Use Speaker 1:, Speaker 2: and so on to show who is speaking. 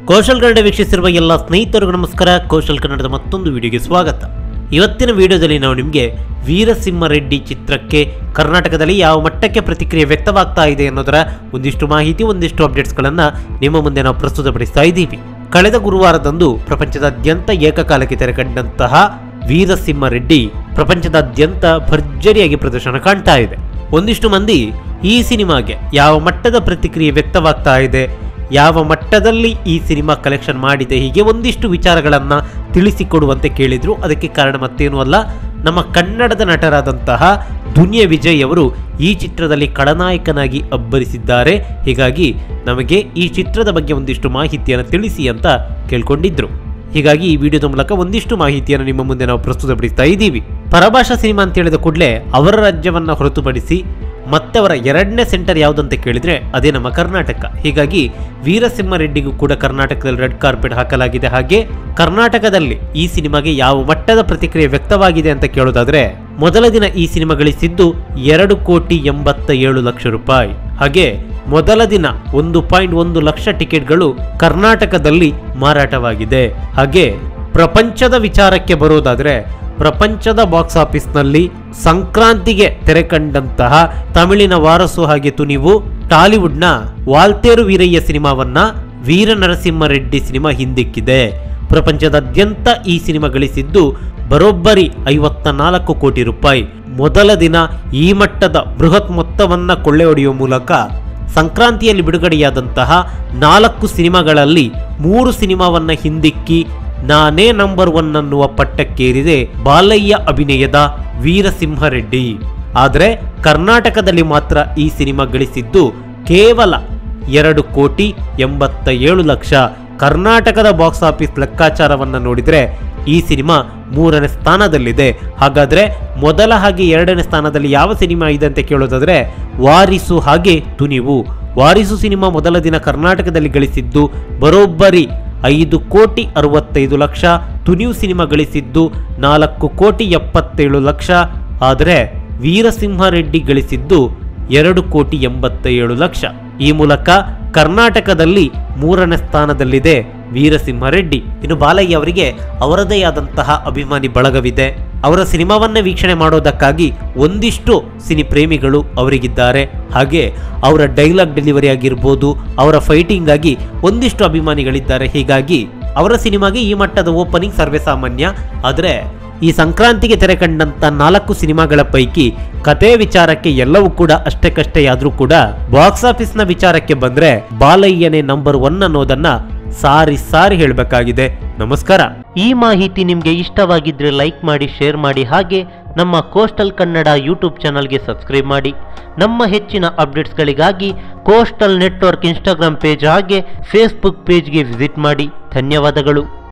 Speaker 1: ಕೌಶಲ್ ಕನ್ನಡ ವೀಕ್ಷಿಸಿರುವ ಎಲ್ಲ ಸ್ನೇಹಿತರಿಗೂ ನಮಸ್ಕಾರ ಕೌಶಲ್ ಕನ್ನಡದ ಮತ್ತೊಂದು ವಿಡಿಯೋಗೆ ಸ್ವಾಗತ ಇವತ್ತಿನ ವಿಡಿಯೋದಲ್ಲಿ ನಾವು ನಿಮಗೆ ವೀರಸಿಂಹ ರೆಡ್ಡಿ ಚಿತ್ರಕ್ಕೆ ಕರ್ನಾಟಕದಲ್ಲಿ ಯಾವ ಮಟ್ಟಕ್ಕೆ ಪ್ರತಿಕ್ರಿಯೆ ವ್ಯಕ್ತವಾಗ್ತಾ ಇದೆ ಅನ್ನೋದರ ಒಂದಿಷ್ಟು ಮಾಹಿತಿ ಒಂದಿಷ್ಟು ಅಪ್ಡೇಟ್ಸ್ಗಳನ್ನು ನಿಮ್ಮ ಮುಂದೆ ನಾವು ಪ್ರಸ್ತುತಪಡಿಸ್ತಾ ಇದ್ದೀವಿ ಕಳೆದ ಗುರುವಾರದಂದು ಪ್ರಪಂಚದಾದ್ಯಂತ ಏಕಕಾಲಕ್ಕೆ ತೆರೆಕಂಡಂತಹ ವೀರಸಿಂಹ ರೆಡ್ಡಿ ಪ್ರಪಂಚದಾದ್ಯಂತ ಭರ್ಜರಿಯಾಗಿ ಪ್ರದರ್ಶನ ಕಾಣ್ತಾ ಇದೆ ಒಂದಿಷ್ಟು ಮಂದಿ ಈ ಸಿನಿಮಾಗೆ ಯಾವ ಮಟ್ಟದ ಪ್ರತಿಕ್ರಿಯೆ ವ್ಯಕ್ತವಾಗ್ತಾ ಇದೆ ಯಾವ ಮಟ್ಟದಲ್ಲಿ ಈ ಸಿನಿಮಾ ಕಲೆಕ್ಷನ್ ಮಾಡಿದೆ ಹೀಗೆ ಒಂದಿಷ್ಟು ವಿಚಾರಗಳನ್ನು ತಿಳಿಸಿಕೊಡುವಂತೆ ಕೇಳಿದ್ರು ಅದಕ್ಕೆ ಕಾರಣ ಮತ್ತೇನೂ ಅಲ್ಲ ನಮ್ಮ ಕನ್ನಡದ ನಟರಾದಂತಹ ದುನಿಯಾ ವಿಜಯ್ ಅವರು ಈ ಚಿತ್ರದಲ್ಲಿ ಖಳನಾಯಕನಾಗಿ ಅಬ್ಬರಿಸಿದ್ದಾರೆ ಹೀಗಾಗಿ ನಮಗೆ ಈ ಚಿತ್ರದ ಬಗ್ಗೆ ಒಂದಿಷ್ಟು ಮಾಹಿತಿಯನ್ನು ತಿಳಿಸಿ ಅಂತ ಕೇಳ್ಕೊಂಡಿದ್ರು ಹೀಗಾಗಿ ಈ ವಿಡಿಯೋದ ಮೂಲಕ ಒಂದಿಷ್ಟು ಮಾಹಿತಿಯನ್ನು ನಿಮ್ಮ ಮುಂದೆ ನಾವು ಪ್ರಸ್ತುತಪಡಿಸ್ತಾ ಇದ್ದೀವಿ ಪರಭಾಷಾ ಸಿನಿಮಾ ಅಂತ ಹೇಳಿದ ಕೂಡಲೇ ಅವರ ರಾಜ್ಯವನ್ನು ಹೊರತುಪಡಿಸಿ ಮತ್ತೆ ಅವರ ಎರಡನೇ ಸೆಂಟರ್ ಯಾವುದಂತ ಕೇಳಿದ್ರೆ ಅದೇ ನಮ್ಮ ಕರ್ನಾಟಕ ಹೀಗಾಗಿ ವೀರಸಿಂಹ ರೆಡ್ಡಿಗೂ ಕೂಡ ಕರ್ನಾಟಕದಲ್ಲಿ ರೆಡ್ ಕಾರ್ಪೆಟ್ ಹಾಕಲಾಗಿದೆ ಹಾಗೆ ಕರ್ನಾಟಕದಲ್ಲಿ ಈ ಸಿನಿಮಾಗೆ ಯಾವ ಮಟ್ಟದ ಪ್ರತಿಕ್ರಿಯೆ ವ್ಯಕ್ತವಾಗಿದೆ ಅಂತ ಕೇಳೋದಾದ್ರೆ ಮೊದಲ ದಿನ ಈ ಸಿನಿಮಾ ಗಳಿಸಿದ್ದು ಎರಡು ಕೋಟಿ ಎಂಬತ್ತ ಏಳು ಲಕ್ಷ ರೂಪಾಯಿ ಹಾಗೆ ಮೊದಲ ದಿನ ಒಂದು ಪಾಯಿಂಟ್ ಒಂದು ಲಕ್ಷ ಟಿಕೆಟ್ಗಳು ಕರ್ನಾಟಕದಲ್ಲಿ ಮಾರಾಟವಾಗಿದೆ ಹಾಗೆ ಪ್ರಪಂಚದ ವಿಚಾರಕ್ಕೆ ಬರೋದಾದ್ರೆ ಪ್ರಪಂಚದ ಬಾಕ್ಸ್ ಆಫೀಸ್ನಲ್ಲಿ ಸಂಕ್ರಾಂತಿಗೆ ತೆರೆಕಂಡಂತಹ ತಮಿಳಿನ ವಾರಸು ಹಾಗೆ ತುನಿವು ಟಾಲಿವುಡ್ನ ವಾಲ್ತೇರು ವೀರಯ್ಯ ಸಿನಿಮಾವನ್ನ ವೀರ ನರಸಿಂಹ ರೆಡ್ಡಿ ಸಿನಿಮಾ ಹಿಂದಿಕ್ಕಿದೆ ಪ್ರಪಂಚದಾದ್ಯಂತ ಈ ಸಿನಿಮಾ ಗಳಿಸಿದ್ದು ಬರೋಬ್ಬರಿ ಐವತ್ತ ನಾಲ್ಕು ಕೋಟಿ ರೂಪಾಯಿ ಮೊದಲ ದಿನ ಈ ಮಟ್ಟದ ಬೃಹತ್ ಮೊತ್ತವನ್ನ ಕೊಳ್ಳೆ ಹೊಡೆಯುವ ಮೂಲಕ ಸಂಕ್ರಾಂತಿಯಲ್ಲಿ ಬಿಡುಗಡೆಯಾದಂತಹ ನಾಲ್ಕು ಸಿನಿಮಾಗಳಲ್ಲಿ ಮೂರು ಸಿನಿಮಾವನ್ನ ಹಿಂದಿಕ್ಕಿ ನಾನೇ ನಂಬರ್ ಒನ್ ಅನ್ನುವ ಪಟ್ಟಕ್ಕೇರಿದೆ ಬಾಲಯ್ಯ ಅಭಿನಯದ ವೀರಸಿಂಹ ರೆಡ್ಡಿ ಆದರೆ ಕರ್ನಾಟಕದಲ್ಲಿ ಮಾತ್ರ ಈ ಸಿನಿಮಾ ಗಳಿಸಿದ್ದು ಕೇವಲ ಎರಡು ಕೋಟಿ ಎಂಬತ್ತ ಏಳು ಲಕ್ಷ ಕರ್ನಾಟಕದ ಬಾಕ್ಸ್ ಆಫೀಸ್ ಲೆಕ್ಕಾಚಾರವನ್ನು ನೋಡಿದರೆ ಈ ಸಿನಿಮಾ ಮೂರನೇ ಸ್ಥಾನದಲ್ಲಿದೆ ಹಾಗಾದ್ರೆ ಮೊದಲ ಹಾಗೆ ಎರಡನೇ ಸ್ಥಾನದಲ್ಲಿ ಯಾವ ಸಿನಿಮಾ ಇದೆ ಅಂತ ಕೇಳೋದಾದ್ರೆ ವಾರಿಸು ಹಾಗೆ ತುನಿವು ವಾರಿಸು ಸಿನಿಮಾ ಮೊದಲ ದಿನ ಕರ್ನಾಟಕದಲ್ಲಿ ಗಳಿಸಿದ್ದು ಬರೋಬ್ಬರಿ ಐದು ಕೋಟಿ ಅರವತ್ತೈದು ಲಕ್ಷ ತುನಿವು ಸಿನಿಮಾ ಗಳಿಸಿದ್ದು ನಾಲ್ಕು ಕೋಟಿ ಎಪ್ಪತ್ತೇಳು ಲಕ್ಷ ಆದರೆ ವೀರಸಿಂಹ ರೆಡ್ಡಿ ಗಳಿಸಿದ್ದು ಎರಡು ಕೋಟಿ ಎಂಬತ್ತ ಏಳು ಲಕ್ಷ ಈ ಮೂಲಕ ಕರ್ನಾಟಕದಲ್ಲಿ ಮೂರನೇ ಸ್ಥಾನದಲ್ಲಿದೆ ವೀರಸಿಂಹ ರೆಡ್ಡಿ ಇನ್ನು ಬಾಲಯ್ಯ ಅವರಿಗೆ ಅವರದೇ ಆದಂತಹ ಅಭಿಮಾನಿ ಬಳಗವಿದೆ ಅವರ ಸಿನಿಮಾವನ್ನೇ ವೀಕ್ಷಣೆ ಮಾಡೋದಕ್ಕಾಗಿ ಒಂದಿಷ್ಟು ಸಿನಿ ಪ್ರೇಮಿಗಳು ಅವರಿಗಿದ್ದಾರೆ ಹಾಗೆ ಅವರ ಡೈಲಾಗ್ ಡೆಲಿವರಿ ಆಗಿರ್ಬೋದು ಅವರ ಫೈಟಿಂಗ್ ಆಗಿ ಒಂದಿಷ್ಟು ಅಭಿಮಾನಿಗಳಿದ್ದಾರೆ ಹೀಗಾಗಿ ಅವರ ಸಿನಿಮಾಗೆ ಈ ಮಟ್ಟದ ಓಪನಿಂಗ್ ಸರ್ವೇ ಸಾಮಾನ್ಯ ಆದರೆ ಈ ಸಂಕ್ರಾಂತಿಗೆ ತೆರೆಕಂಡಂತ ನಾಲ್ಕು ಸಿನಿಮಾಗಳ ಪೈಕಿ ಕತೆ ವಿಚಾರಕ್ಕೆ ಎಲ್ಲವೂ ಕೂಡ ಅಷ್ಟಕ್ಕಷ್ಟೇ ಆದ್ರೂ ಕೂಡ ಬಾಕ್ಸ್ ಆಫೀಸ್ನ ವಿಚಾರಕ್ಕೆ ಬಂದ್ರೆ ಬಾಲಯ್ಯನೇ ನಂಬರ್ ಒನ್ ಅನ್ನೋದನ್ನ ಸಾರಿ ಸಾರಿ ಹೇಳಬೇಕಾಗಿದೆ ನಮಸ್ಕಾರ ಈ ಮಾಹಿತಿ ನಿಮಗೆ ಇಷ್ಟವಾಗಿದ್ರೆ ಲೈಕ್ ಮಾಡಿ ಶೇರ್ ಮಾಡಿ ಹಾಗೆ ನಮ್ಮ ಕೋಸ್ಟಲ್ ಕನ್ನಡ ಯೂಟ್ಯೂಬ್ ಚಾನಲ್ಗೆ ಸಬ್ಸ್ಕ್ರೈಬ್ ಮಾಡಿ ನಮ್ಮ ಹೆಚ್ಚಿನ ಅಪ್ಡೇಟ್ಸ್ಗಳಿಗಾಗಿ ಕೋಸ್ಟಲ್ ನೆಟ್ವರ್ಕ್ ಇನ್ಸ್ಟಾಗ್ರಾಮ್ ಪೇಜ್ ಹಾಗೆ ಫೇಸ್ಬುಕ್ ಪೇಜ್ಗೆ ವಿಸಿಟ್ ಮಾಡಿ ಧನ್ಯವಾದಗಳು